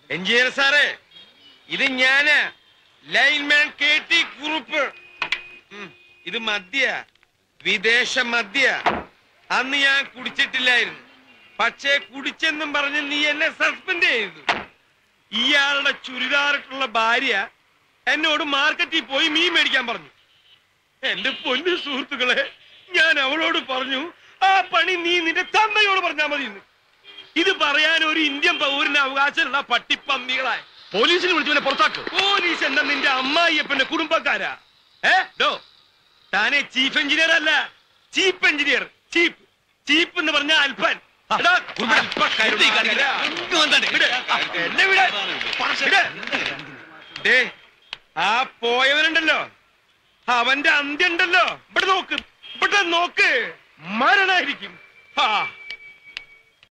Engineer സാറേ ഇത് ഞാനാ ലൈൻമാൻ കെ ടി കുറുപ്പ് ഉം, ഇത് മദ്യ വിദേശ മദ്യ അന്ന് ഞാൻ കുടിച്ചിട്ടില്ലായിരുന്നു പക്ഷേ കുടിച്ചെന്നും പറഞ്ഞ് നീ എന്നെ സസ്പെൻഡ് ചെയ്തു ഇയാളുടെ ചുരിദാറിട്ടുള്ള ഭാര്യ എന്നോട് മാർക്കറ്റിൽ പോയി മീൻ മേടിക്കാൻ പറഞ്ഞു എന്റെ പൊന്നു സുഹൃത്തുക്കളെ ഞാൻ അവളോട് പറഞ്ഞു ആ പണി നീ നിന്റെ തന്തയോട് പറഞ്ഞാൽ മതി എന്ന്. ഇത് പറയാൻ ഒരു ഇന്ത്യൻ പൗരന് അവകാശമുള്ള പട്ടിപ്പന്നികളായ പോലീസിനെ വിളിച്ചു പുറത്താക്ക് പോലീസ് എന്താ നിന്റെ അമ്മായിയപ്പന്റെ കുടുംബക്കാരാ ഏ ഡോ താനെ ചീഫ് എഞ്ചിനീയർ അല്ല ചീഫ് എഞ്ചിനീയർ ചീപ്പ് ചീപ്പ് എന്ന് പറഞ്ഞ അൽപ്പൻ എടാ, അല്പക്കരുണ. എന്ത് ഈ കാണിക്കുന്നെ? ഇങ്ങ് വന്നാട്ടെ. വിട്. എന്നെ വിട്. വിട്. ദേ, ആ പോയവനുണ്ടല്ലോ അവന്റെ അന്ത്യുണ്ടല്ലോ ഇവിടെ നോക്ക് ഇവിടെ നോക്ക് മരണായിരിക്കും ആ